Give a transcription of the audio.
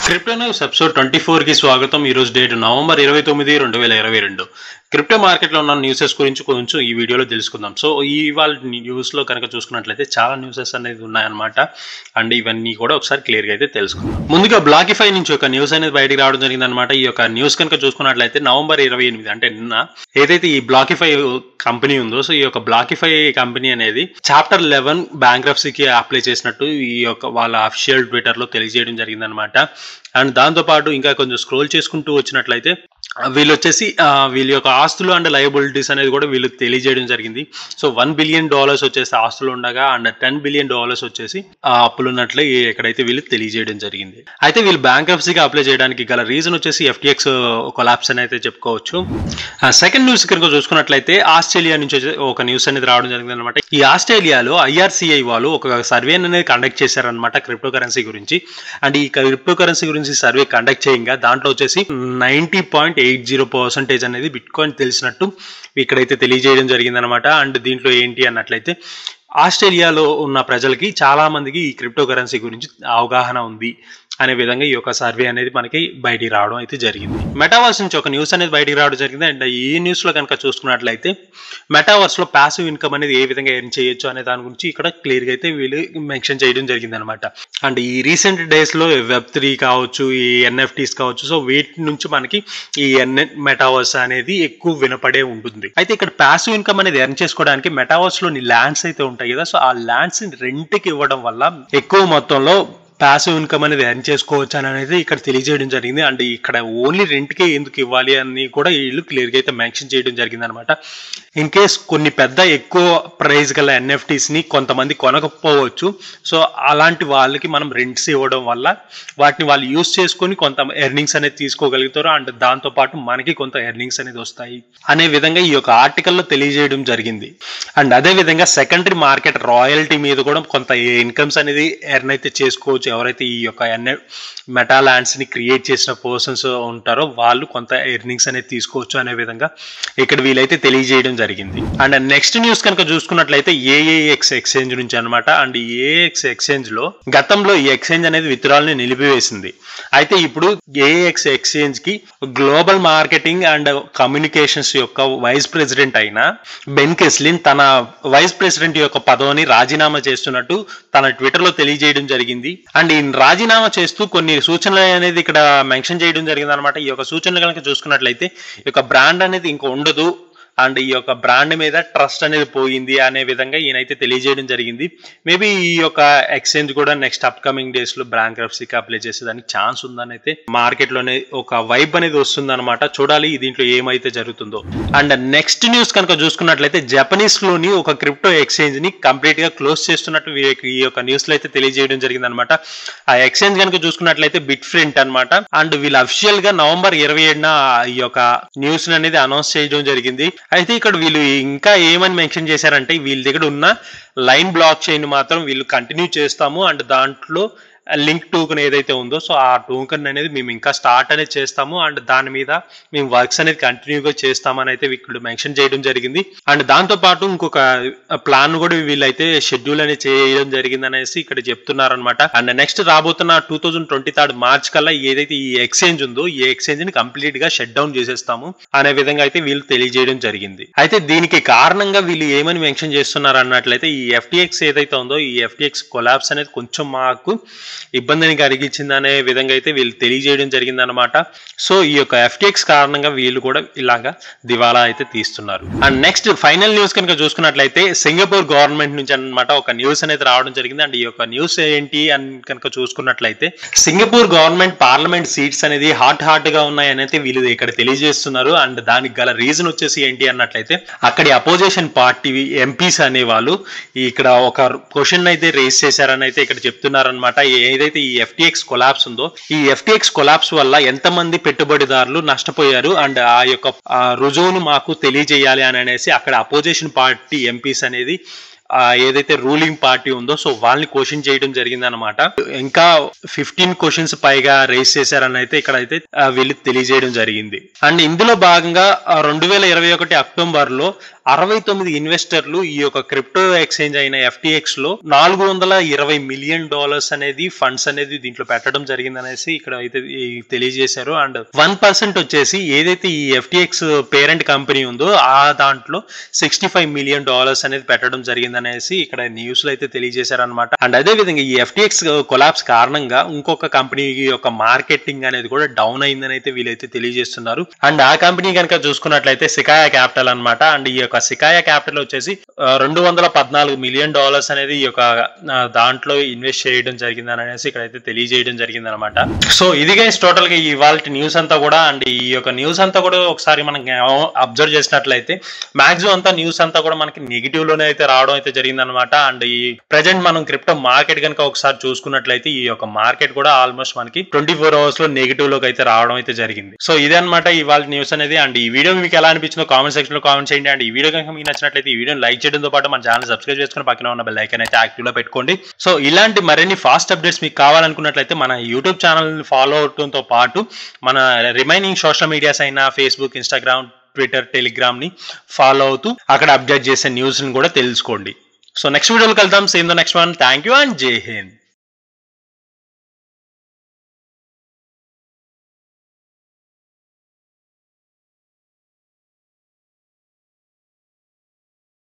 crypto news episode twenty ఫోర్కి స్వాగతం ఈ రోజు డేట్ నవంబర్ ఇరవై తొమ్మిది రెండు వేల ఇరవై రెండు క్రిప్టో మార్కెట్లో ఉన్న న్యూసెస్ గురించి కొంచెం ఈ వీడియోలో తెలుసుకుందాం సో ఈ ఇవాళ న్యూస్లో కనుక చూసుకున్నట్లయితే చాలా న్యూసెస్ అనేది ఉన్నాయన్నమాట అండ్ ఇవన్నీ కూడా ఒకసారి క్లియర్గా అయితే తెలుసుకుందాం ముందుగా బ్లాకిఫై నుంచి ఒక న్యూస్ అనేది బయటికి రావడం జరిగిందనమాట ఈ యొక్క న్యూస్ కనుక చూసుకున్నట్లయితే నవంబర్ ఇరవై ఎనిమిది అంటే నిన్న ఏదైతే ఈ బ్లాకిఫై కంపెనీ ఉందో సో ఈ యొక్క బ్లాకిఫై కంపెనీ అనేది చాప్టర్ లెవెన్ బ్యాంక్రప్సీకి అప్లై చేసినట్టు ఈ యొక్క వాళ్ళ అఫిషియల్ ట్విట్టర్లో తెలియజేయడం జరిగిందనమాట అండ్ దాంతోపాటు ఇంకా కొంచెం స్క్రోల్ చేసుకుంటూ వచ్చినట్లయితే ఆ, వీళ్ళు వచ్చేసి ఆ, వీళ్ళ యొక్క ఆస్తులు అండ్ లయబిలిటీస్ అనేది కూడా వీళ్ళు తెలియజేయడం జరిగింది సో వన్ బిలియన్ డాలర్స్ వచ్చేసి ఆస్తులు ఉండగా అండ్ టెన్ బిలియన్ డాలర్స్ వచ్చేసి ఆ అప్పులు ఉన్నట్లే ఈ- ఎక్కడైతే వీళ్ళు తెలియజేయడం జరిగింది అయితే వీళ్ళు బ్యాంక్రప్సీగా అప్లై చేయడానికి గల రీజన్ వచ్చేసి ఎఫ్టిఎక్స్ కొలాప్స్ అని అయితే చెప్పుకోవచ్చు సెకండ్ న్యూస్ కనుక చూసుకున్నట్లయితే ఆస్ట్రేలియా నుంచి వచ్చే ఒక న్యూస్ అనేది రావడం జరిగింది అనమాట ఈ ఆస్ట్రేలియాలో ఐఆర్సీఐ వాళ్ళు ఒక సర్వే అనేది కండక్ట్ చేశారనమాట క్రిప్టో కరెన్సీ గురించి అండ్ ఈ క్రిప్టో కరెన్సీ గురించి సర్వే కండక్ట్ చేయంగా దాంట్లో వచ్చేసి ninety point eight zero percentage అనేది బిట్ కాయిన్ తెలిసినట్టు ఇక్కడైతే తెలియజేయడం జరిగిందనమాట అండ్ దీంట్లో ఏంటి అన్నట్లయితే ఆస్ట్రేలియాలో ఉన్న ప్రజలకి చాలా మందికి ఈ క్రిప్టో కరెన్సీ గురించి అవగాహన ఉంది అనే విధంగా ఈ యొక్క సర్వే అనేది మనకి బయటికి రావడం అయితే జరిగింది మెటావర్స్ నుంచి ఒక న్యూస్ అనేది బయటికి రావడం జరిగింది అండ్ ఈ న్యూస్ లో కనుక చూసుకున్నట్లయితే మెటావర్స్ లో ప్యాసివ్ ఇన్కమ్ అనేది ఏ విధంగా ఎర్న్ చేయొచ్చు అనే దాని గురించి ఇక్కడ క్లియర్ గా అయితే వీళ్ళు మెన్షన్ చేయడం జరిగింది అనమాట అండ్ ఈ రీసెంట్ డేస్ లో వెబ్ త్రీ కావచ్చు ఈ ఎన్ఎఫ్టీస్ కావచ్చు సో వీటి నుంచి మనకి ఈ ఎన్ మెటావర్స్ అనేది ఎక్కువ వినపడే ఉంటుంది అయితే ఇక్కడ ప్యాసివ్ ఇన్కమ్ అనేది ఎర్న్ చేసుకోవడానికి మెటావర్స్ లోని ల్యాండ్స్ అయితే ఉంటాయి కదా సో ఆ ల్యాండ్స్ రెంట్కి ఇవ్వడం వల్ల ఎక్కువ మొత్తంలో ప్యాసివ్ ఇన్కమ్ అనేది ఎర్న్ చేసుకోవచ్చు అని అనేది ఇక్కడ తెలియజేయడం జరిగింది అండ్ ఇక్కడ ఓన్లీ రెంట్కే ఎందుకు ఇవ్వాలి అని కూడా వీళ్ళు క్లియర్గా అయితే మెన్షన్ చేయడం జరిగింది అనమాట ఇన్ కేస్ కొన్ని పెద్ద ఎక్కువ ప్రైస్ గల ఎన్ఎఫ్టీస్ ని కొంతమంది కొనకపోవచ్చు సో అలాంటి వాళ్ళకి మనం రెంట్స్ ఇవ్వడం వల్ల వాటిని వాళ్ళు యూస్ చేసుకొని కొంత ఎర్నింగ్స్ అనేది తీసుకోగలుగుతారు అండ్ దాంతో పాటు మనకి కొంత ఎర్నింగ్స్ అనేది వస్తాయి అనే విధంగా ఈ యొక్క ఆర్టికల్లో తెలియజేయడం జరిగింది అండ్ అదే విధంగా సెకండరీ మార్కెట్ రాయల్టీ మీద కూడా కొంత ఇన్కమ్స్ అనేది ఎర్న్ అయితే చేసుకోవచ్చు ఎవరైతే ఈ యొక్క ఎన్ మెటా ల్యాండ్స్ ని క్రియేట్ చేసిన పర్సన్స్ ఉంటారో వాళ్ళు కొంత ఎర్నింగ్స్ అనేది తీసుకోవచ్చు అనే విధంగా ఇక్కడ వీలైతే తెలియజేయడం జరిగింది అండ్ నెక్స్ట్ న్యూస్ కనుక చూసుకున్నట్లయితే ఏఏఎక్స్ ఎక్స్చేంజ్ నుంచి అన్నమాట అండ్ ఏఎక్స్ ఎక్స్చేంజ్ లో గతంలో ఈ ఎక్స్చేంజ్ అనేది విత్డ్రాల్ని నిలిపివేసింది అయితే ఇప్పుడు ఏఎక్స్ ఎక్స్చేంజ్ కి గ్లోబల్ మార్కెటింగ్ అండ్ కమ్యూనికేషన్స్ యొక్క వైస్ ప్రెసిడెంట్ అయిన బెన్ కెస్లిన్ తన వైస్ ప్రెసిడెంట్ యొక్క పదవిని రాజీనామా చేస్తున్నట్టు తన ట్విట్టర్ లో తెలియజేయడం జరిగింది అండ్ ఈ రాజీనామా చేస్తూ కొన్ని సూచనలు అనేది ఇక్కడ మెన్షన్ చేయడం జరిగింది అనమాట ఈ యొక్క సూచనలు కనుక చూసుకున్నట్లయితే ఈ యొక్క బ్రాండ్ అనేది ఇంక ఉండదు అండ్ ఈ యొక్క బ్రాండ్ మీద ట్రస్ట్ అనేది పోయింది అనే విధంగా ఈయనైతే తెలియజేయడం జరిగింది మేబీ ఈ యొక్క ఎక్స్చేంజ్ కూడా నెక్స్ట్ అప్కమింగ్ డేస్ లో బ్యాంక్ రఫ్సీకి అప్లై చేసేదానికి ఛాన్స్ ఉందని అయితే మార్కెట్ లోనే ఒక వైబ్ అనేది వస్తుంది అనమాట చూడాలి దీంట్లో ఏమైతే జరుగుతుందో అండ్ నెక్స్ట్ న్యూస్ కనుక చూసుకున్నట్లయితే జపనీస్ లోని ఒక క్రిప్టో ఎక్స్చేంజ్ ని కంప్లీట్ గా క్లోజ్ చేస్తున్నట్టు వీ- ఈ యొక్క న్యూస్ లో అయితే తెలియజేయడం జరిగింది అనమాట ఆ ఎక్స్చేంజ్ కనుక చూసుకున్నట్లయితే బిట్ ఫ్రింట్ అనమాట అండ్ వీళ్ళు అఫిషియల్ గా నవంబర్ ఇరవై ఏడున ఈ యొక్క న్యూస్ అనేది అనౌన్స్ చేయడం జరిగింది అయితే ఇక్కడ వీళ్ళు ఇంకా ఏమని మెన్షన్ చేశారంటే వీళ్ళ దగ్గర ఉన్న లైన్ బ్లాక్ చైన్ మాత్రం వీళ్ళు కంటిన్యూ చేస్తాము అండ్ దాంట్లో లింక్ టోకెన్ ఏదైతే ఉందో సో ఆ టోకెన్ అనేది మేము ఇంకా స్టార్ట్ అనేది చేస్తాము అండ్ దాని మీద మేము వర్క్స్ అనేది కంటిన్యూగా చేస్తామని అయితే ఇక్కడ మెన్షన్ చేయడం జరిగింది అండ్ దాంతో పాటు ఇంకొక ప్లాన్ కూడా వీళ్ళైతే షెడ్యూల్ అనేది చేయడం జరిగింది అనేసి ఇక్కడ చెప్తున్నారనమాట అండ్ నెక్స్ట్ రాబోతున్న two thousand twenty third March కల్లా ఏదైతే ఈ ఎక్స్చేంజ్ ఉందో ఈ ఎక్స్చేంజ్ ని కంప్లీట్ గా షట్ డౌన్ చేసేస్తాము అనే విధంగా అయితే వీళ్ళు తెలియజేయడం జరిగింది అయితే దీనికి కారణంగా వీళ్ళు ఏమని మెన్షన్ చేస్తున్నారు అన్నట్లయితే ఈ ఎఫ్టిఎక్స్ ఏదైతే ఉందో ఈ ఎఫ్టిఎక్స్ కొలాబ్స్ అనేది కొంచెం మాకు ఇబ్బందిని కలిగించింది అనే విధంగా అయితే వీళ్ళు తెలియజేయడం జరిగింది అనమాట సో ఈ యొక్క ఎఫ్టిఎక్స్ కారణంగా వీళ్ళు కూడా ఇలాగా దివాలా అయితే తీస్తున్నారు అండ్ నెక్స్ట్ ఫైనల్ న్యూస్ కనుక చూసుకున్నట్లయితే సింగపూర్ గవర్నమెంట్ నుంచి అన్నమాట ఒక న్యూస్ అనేది రావడం జరిగింది అండ్ ఈ యొక్క న్యూస్ ఏంటి అని కనుక చూసుకున్నట్లయితే సింగపూర్ గవర్నమెంట్ పార్లమెంట్ సీట్స్ అనేది హాట్ హాట్ గా ఉన్నాయని అయితే వీళ్ళు ఇక్కడ తెలియజేస్తున్నారు అండ్ దానికి గల రీజన్ వచ్చేసి ఏంటి అన్నట్లయితే అక్కడి అపోజిషన్ పార్టీ ఎంపీస్ అనే వాళ్ళు ఇక్కడ ఒక క్వశ్చన్ అయితే రేస్ చేశారని అయితే ఇక్కడ చెప్తున్నారనమాట ఏదైతే ఈ ఎఫ్టిఎక్స్ కొలాప్స్ ఉందో ఈ ఎఫ్టిఎక్స్ కొలాప్స్ వల్ల ఎంతమంది పెట్టుబడిదారులు నష్టపోయారు అండ్ ఆ యొక్క ఆ రుజువును మాకు తెలియజేయాలి అని అనేసి అక్కడ అపోజిషన్ పార్టీ ఎంపీస్ అనేది ఆ, ఏదైతే రూలింగ్ పార్టీ ఉందో సో వాళ్ళని క్వశ్చన్ చేయడం జరిగింది అనమాట ఇంకా ఫిఫ్టీన్ క్వశ్చన్స్ పైగా రేస్ చేశారని అయితే ఇక్కడ అయితే ఆ, వీళ్ళు తెలియజేయడం జరిగింది అండ్ ఇందులో భాగంగా రెండు వేల ఇరవై ఒకటి అక్టోబర్ లో అరవై తొమ్మిది ఇన్వెస్టర్లు ఈ యొక్క క్రిప్టో ఎక్స్చేంజ్ అయిన ఎఫ్టిఎక్స్ లో నాలుగు వందల ఇరవై మిలియన్ డాలర్స్ అనేది ఫండ్స్ అనేది దీంట్లో పెట్టడం జరిగింది అనేసి ఇక్కడ అయితే ఈ తెలియజేశారు అండ్ వన్ పర్సెంట్ వచ్చేసి ఏదైతే ఈ ఎఫ్టిఎక్స్ పేరెంట్ కంపెనీ ఉందో ఆ దాంట్లో సిక్స్టీ ఫైవ్ మిలియన్ డాలర్స్ అనేది పెట్టడం జరిగింది అనేసి ఇక్కడ న్యూస్ లో అయితే తెలియజేశారు అనమాట అండ్ అదే విధంగా ఈ ఎఫ్టిఎక్స్ కొలాబ్స్ కారణంగా ఇంకొక కంపెనీ యొక్క మార్కెటింగ్ అనేది కూడా డౌన్ అయిందని అయితే వీళ్ళైతే తెలియజేస్తున్నారు అండ్ ఆ కంపెనీ కనుక చూసుకున్నట్లయితే సికాయా క్యాపిటల్ అన్నమాట అండ్ ఈ యొక్క సికాయా క్యాపిటల్ వచ్చేసి రెండు వందల పద్నాలుగు మిలియన్ డాలర్స్ అనేది ఈ యొక్క ఆ, దాంట్లో ఇన్వెస్ట్ చేయడం జరిగింది అని అనేసి ఇక్కడైతే తెలియజేయడం జరిగింది అనమాట సో ఇది గైస్ టోటల్ గా ఇవాళ న్యూస్ అంతా కూడా అండ్ ఈ యొక్క న్యూస్ అంతా కూడా ఒకసారి మనం అబ్జర్వ్ చేసినట్లయితే మాక్సిమం అంతా న్యూస్ అంతా కూడా మనకి నెగిటివ్ లోనే అయితే రావడం అయితే జరిగింది అనమాట అండ్ ఈ ప్రజెంట్ మనం క్రిప్టో మార్కెట్ కనుక ఒకసారి చూసుకున్నట్లయితే ఈ యొక్క మార్కెట్ కూడా ఆల్మోస్ట్ మనకి ట్వంటీ ఫోర్ అవర్స్ లో నెగిటివ్ లోకి అయితే రావడం అయితే జరిగింది సో ఇదే అనమాట ఇవాళ న్యూస్ అనేది అండ్ ఈ వీడియో మీకు ఎలా అనిపించిందో కామెంట్ సెక్షన్ లో కామెంట్ చేయండి అండ్ ఈ వీడియో కనుక మీకు నచ్చినట్లయితే ఈ వీడియోని లైక్ చేయడంతో పాటు మన ఛానల్ సబ్స్క్రైబ్ చేసుకుని పక్కన ఉన్న బెల్ ఐకన్ అయితే యాక్టివ్ లో పెట్టుకోండి సో ఇలాంటి మరిన్ని ఫాస్ట్ అప్డేట్స్ మీకు కావాలనుకున్నట్లయితే మన యూట్యూబ్ ఛానల్ ఫాలో అవడంతో పాటు మన రిమైనింగ్ సోషల్ మీడియాస్ అయిన ఫేస్బుక్ ఇన్స్టాగ్రామ్ ట్విట్టర్ టెలిగ్రామ్ ని ఫాలో అవుతూ అక్కడ అప్డేట్ చేసే న్యూస్ ని కూడా తెలుసుకోండి సో నెక్స్ట్ వీడియోకి వెళ్దాం same the next one thank you and జై హింద్